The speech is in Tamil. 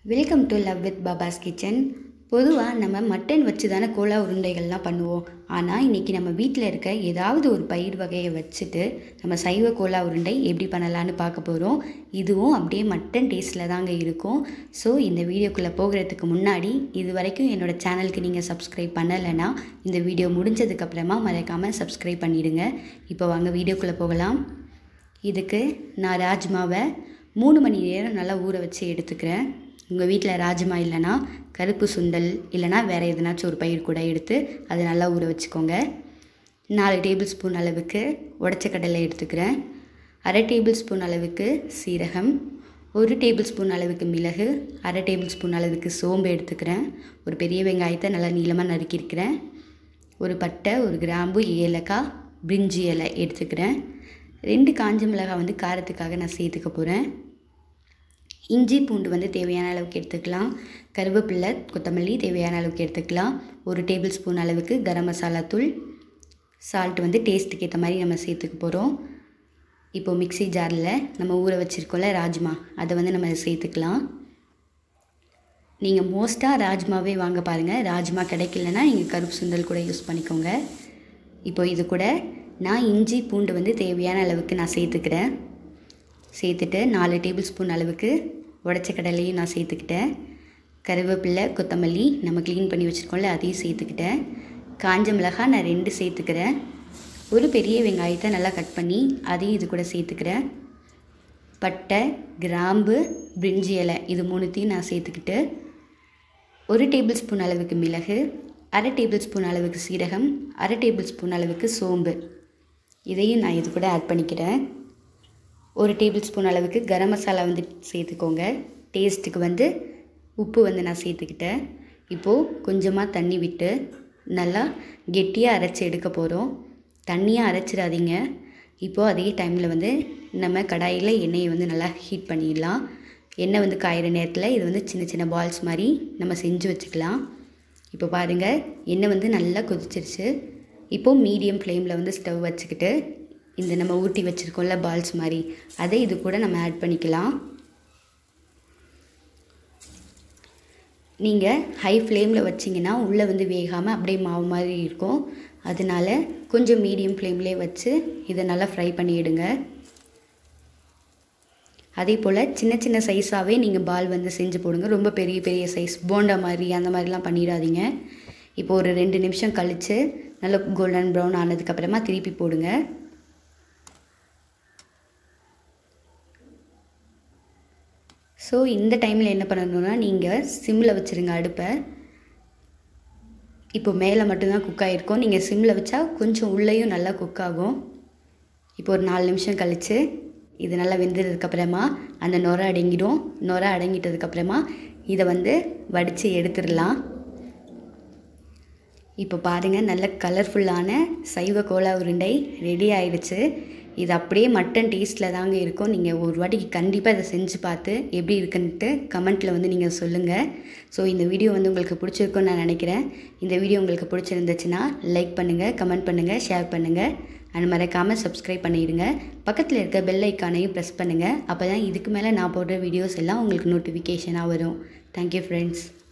welcome to love with Baba's kitchen பொதுவாக நம்ம மட்டன் வச்சு தானே கோலா உருண்டைகள்லாம் பண்ணுவோம் ஆனால் இன்றைக்கி நம்ம வீட்டில் இருக்க ஏதாவது ஒரு பயிர் வகையை வச்சுட்டு நம்ம சைவ கோலா உருண்டை எப்படி பண்ணலான்னு பார்க்க போகிறோம் இதுவும் அப்படியே மட்டன் டேஸ்ட்டில் தாங்க இருக்கும் ஸோ இந்த வீடியோக்குள்ளே போகிறதுக்கு முன்னாடி இது வரைக்கும் என்னோடய சேனலுக்கு நீங்கள் சப்ஸ்கிரைப் பண்ணலைன்னா இந்த வீடியோ முடிஞ்சதுக்கப்புறமா மறக்காமல் சப்ஸ்கிரைப் பண்ணிடுங்க இப்போ வாங்க வீடியோக்குள்ளே போகலாம் இதுக்கு நான் ராஜ்மாவை மூணு மணி நேரம் நல்லா ஊற வச்சு எடுத்துக்கிறேன் உங்கள் வீட்டில் ராஜ்மா இல்லைன்னா கருப்பு சுண்டல் இல்லைனா வேறு எதனாச்சும் ஒரு பயிர் கூட எடுத்து அதை நல்லா ஊற வச்சுக்கோங்க நாலு டேபிள் ஸ்பூன் அளவுக்கு உடச்ச கடலை எடுத்துக்கிறேன் அரை டேபிள் ஸ்பூன் அளவுக்கு சீரகம் ஒரு டேபிள் ஸ்பூன் அளவுக்கு மிளகு அரை டேபிள் ஸ்பூன் அளவுக்கு சோம்பு எடுத்துக்கிறேன் ஒரு பெரிய வெங்காயத்தை நல்லா நீளமாக நறுக்கியிருக்கிறேன் ஒரு பட்டை ஒரு கிராம்பு ஏலக்காய் பிரிஞ்சி இலை எடுத்துக்கிறேன் ரெண்டு காஞ்ச மிளகாய் வந்து காரத்துக்காக நான் சேர்த்துக்க போகிறேன் இஞ்சி பூண்டு வந்து தேவையான அளவுக்கு எடுத்துக்கலாம் கருவேப்பிலை கொத்தமல்லி தேவையான அளவுக்கு எடுத்துக்கலாம் ஒரு டேபிள் ஸ்பூன் அளவுக்கு கரம் மசாலா தூள் சால்ட் வந்து டேஸ்ட்டுக்கு ஏற்ற மாதிரி நம்ம சேர்த்துக்க போகிறோம் இப்போது மிக்ஸி ஜாரில் நம்ம ஊற வச்சுருக்கோம்ல ராஜ்மா அதை வந்து நம்ம சேர்த்துக்கலாம் நீங்கள் மோஸ்ட்டாக ராஜ்மாவே வாங்க பாருங்கள் ராஜ்மா கிடைக்கலனா நீங்கள் கருப்பு சுண்டல் கூட யூஸ் பண்ணிக்கோங்க இப்போ இது கூட நான் இஞ்சி பூண்டு வந்து தேவையான அளவுக்கு நான் சேர்த்துக்கிறேன் சேர்த்துட்டு நாலு டேபிள் ஸ்பூன் அளவுக்கு உடச்ச கடலையும் நான் சேர்த்துக்கிட்டேன் கருவேப்பிலை கொத்தமல்லி நம்ம க்ளீன் பண்ணி வச்சுருக்கோம்ல அதையும் சேர்த்துக்கிட்டேன் காஞ்ச மிளகாய் நான் ரெண்டு சேர்த்துக்கிறேன் ஒரு பெரிய வெங்காயத்தை நல்லா கட் பண்ணி அதையும் இது கூட சேர்த்துக்கிறேன் பட்டை கிராம்பு பிரிஞ்சி இலை இது மூணுத்தையும் நான் சேர்த்துக்கிட்டு ஒரு டேபிள் ஸ்பூன் அளவுக்கு மிளகு அரை டேபிள் ஸ்பூன் அளவுக்கு சீரகம் அரை டேபிள் ஸ்பூன் அளவுக்கு சோம்பு இதையும் நான் இது கூட ஆட் பண்ணிக்கிறேன் ஒரு டேபிள் ஸ்பூன் அளவுக்கு கரம் மசாலா வந்து சேர்த்துக்கோங்க டேஸ்ட்டுக்கு வந்து உப்பு வந்து நான் சேர்த்துக்கிட்டேன் இப்போது கொஞ்சமாக தண்ணி விட்டு நல்லா கெட்டியாக அரைச்சி எடுக்க போகிறோம் தண்ணியாக அரைச்சிடாதீங்க இப்போது அதே டைமில் வந்து நம்ம கடாயில் எண்ணெயை வந்து நல்லா ஹீட் பண்ணிடலாம் எண்ணெய் வந்து காயிற நேரத்தில் இது வந்து சின்ன சின்ன பால்ஸ் மாதிரி நம்ம செஞ்சு வச்சுக்கலாம் இப்போ பாருங்கள் எண்ணெய் வந்து நல்லா கொதிச்சிருச்சு இப்போது மீடியம் ஃப்ளேமில் வந்து ஸ்டவ் வச்சுக்கிட்டு இந்த நம்ம ஊட்டி வச்சுருக்கோம்ல பால்ஸ் மாதிரி அதை இது கூட நம்ம ஆட் பண்ணிக்கலாம் நீங்கள் ஹை ஃப்ளேமில் வச்சிங்கன்னா உள்ளே வந்து வேகாமல் அப்படியே மாவு மாதிரி இருக்கும் அதனால கொஞ்சம் மீடியம் ஃப்ளேம்லேயே வச்சு இதை நல்லா ஃப்ரை பண்ணிவிடுங்க அதே போல் சின்ன சின்ன சைஸாகவே நீங்கள் பால் வந்து செஞ்சு போடுங்க ரொம்ப பெரிய பெரிய சைஸ் போண்டா மாதிரி அந்த மாதிரிலாம் பண்ணிடாதீங்க இப்போ ஒரு ரெண்டு நிமிஷம் கழித்து நல்லா கோல்டன் ப்ரௌன் ஆனதுக்கப்புறமா திருப்பி போடுங்க ஸோ இந்த டைமில் என்ன பண்ணணுன்னா நீங்கள் சிம்மில் வச்சுருங்க அடுப்பை இப்போ மேலே மட்டும்தான் குக் ஆகிருக்கும் நீங்கள் சிம்மில் வச்சா கொஞ்சம் உள்ளேயும் நல்லா குக் ஆகும் இப்போ ஒரு நாலு நிமிஷம் கழித்து இது நல்லா வெந்ததுக்கப்புறமா அந்த நுரை அடங்கிடும் நுரை அடங்கிட்டதுக்கப்புறமா இதை வந்து வடித்து எடுத்துடலாம் இப்போ பாருங்கள் நல்ல கலர்ஃபுல்லான சைவ கோலா உருண்டை ரெடி ஆயிடுச்சு இது அப்படியே மட்டன் டேஸ்ட்டில் தாங்க இருக்கும் நீங்கள் ஒரு வாட்டிக்கு கண்டிப்பாக இதை செஞ்சு பார்த்து எப்படி இருக்குன்ட்டு கமெண்ட்டில் வந்து நீங்கள் சொல்லுங்கள் ஸோ இந்த வீடியோ வந்து உங்களுக்கு பிடிச்சிருக்குன்னு நான் நினைக்கிறேன் இந்த வீடியோ உங்களுக்கு பிடிச்சிருந்துச்சுன்னா லைக் பண்ணுங்கள் கமெண்ட் பண்ணுங்கள் ஷேர் பண்ணுங்கள் அண்ட் மறக்காமல் சப்ஸ்கிரைப் பண்ணிடுங்க பக்கத்தில் இருக்க பெல் ஐக்கானையும் ப்ரெஸ் பண்ணுங்கள் அப்போ தான் இதுக்கு மேலே நான் போடுற வீடியோஸ் எல்லாம் உங்களுக்கு நோட்டிஃபிகேஷனாக வரும் தேங்க்யூ ஃப்ரெண்ட்ஸ்